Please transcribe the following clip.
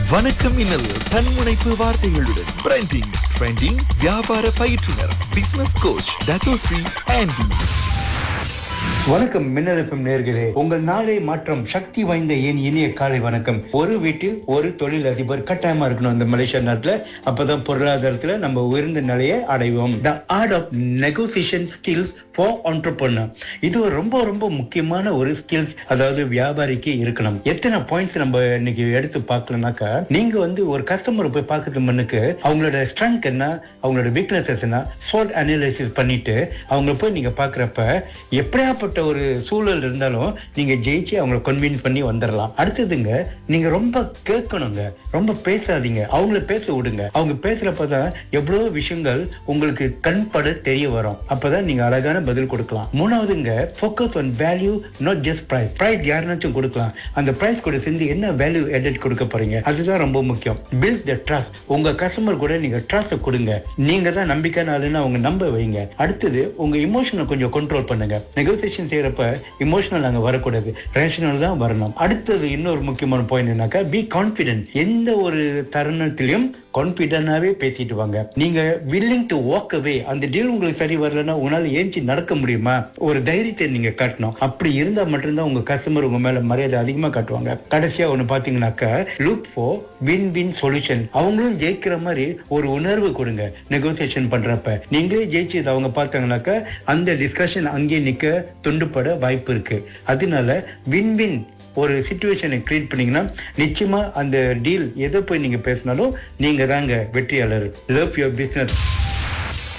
வணக்கம் இன்னல் தன்முனைப்பு வார்த்தைகளுடன் branding trending வியாபார பயிற்றுனர் பிசினஸ் கோச் டத்தோஸ்ரீ ஆண்டி வணக்கம் மின்னலப்பம் நேர்களே உங்கள் நாளை மாற்றம் சக்தி வாய்ந்த என் இனிய காலை வணக்கம் ஒரு வீட்டில் ஒரு தொழில் அதிபர் கட்டாயமா இருக்கணும் இந்த மலேசியா நாட்டுல அப்பதான் பொருளாதாரத்துல நம்ம உயர்ந்த நிலையை அடைவோம் the art of negotiation skills for entrepreneur இது ஒரு ரொம்ப ரொம்ப முக்கியமான ஒரு ஸ்கில்ஸ் அதாவது வியாபாரிக்கு இருக்கணும் எத்தனை பாயிண்ட்ஸ் நம்ம இன்னைக்கு எடுத்து பார்க்கலனாக்கா நீங்க வந்து ஒரு கஸ்டமரை போய் பார்க்கறது முன்னுக்கு அவங்களோட ஸ்ட்ரென்த் என்ன அவங்களோட வீக்னஸஸ் என்ன ஸ்வாட் அனலைசிஸ் பண்ணிட்டு அவங்கள போய் நீங்க பாக்குறப்ப எப்படியாப்பட்ட ஒரு சூழல் இருந்தாலும் நீங்க ஜெயிச்சு அவங்கள கன்வின்ஸ் பண்ணி வந்துடலாம் அடுத்ததுங்க நீங்க ரொம்ப கேட்கணுங்க ரொம்ப பேசாதீங்க அவங்கள பேச விடுங்க அவங்க பேசுறப்பதான் எவ்வளவு விஷயங்கள் உங்களுக்கு கண்பட தெரிய வரும் அப்பதான் நீங்க அழகான பதில் கொடுக்கலாம் மூணாவதுங்க focus on value not just price price யாருனாச்சும் கொடுக்கலாம் அந்த பிரைஸ் கூட சேர்ந்து என்ன வேல்யூ எடட் கொடுக்க போறீங்க அதுதான் ரொம்ப முக்கியம் பில்ட் த ட்ரஸ்ட் உங்க கஸ்டமர் கூட நீங்க ட்ரஸ்ட் கொடுங்க நீங்க தான் நம்பிக்கையான ஆளுன்னு அவங்க நம்ப வைங்க அடுத்தது உங்க இமோஷனை கொஞ்சம் கண்ட்ரோல் பண்ணுங்க நெகோசியேஷன் செய்யறப்ப இமோஷனல் அங்க வரக்கூடாது ரேஷனல் தான் வரணும் அடுத்தது இன்னொரு முக்கியமான பாயிண்ட் என்னக்கா பி கான்பிடென்ட் எந்த ஒரு தருணத்திலையும் கான்பிடண்டாவே பேசிட்டு வாங்க நீங்க வில்லிங் டு வாக் அவே அந்த டீல் உங்களுக்கு சரி வரலன்னா உங்களால ஏஞ்சி நடக்க முடியுமா ஒரு தைரியத்தை நீங்க காட்டணும் அப்படி இருந்தா மட்டும்தான் உங்க கஸ்டமர் உங்க மேல மரியாதை அதிகமா காட்டுவாங்க கடைசியா ஒண்ணு பாத்தீங்கன்னாக்கா look for win win solution அவங்களும் ஜெயிக்கிற மாதிரி ஒரு உணர்வு கொடுங்க நெகோசியேஷன் பண்றப்ப நீங்களே ஜெயிச்சு இதை அவங்க பார்த்தாங்கனாக்கா அந்த டிஸ்கஷன் அங்கேயே நிக்க துண்டுபட வாய்ப்பு இருக்கு அதனால வின் வின் ஒரு சுச்சுவேஷனை கிரியேட் பண்ணீங்கன்னா நிச்சயமா அந்த டீல் எதை போய் நீங்க பேசினாலும் நீங்க தாங்க வெற்றியாளர் லவ் யுவர் பிசினஸ்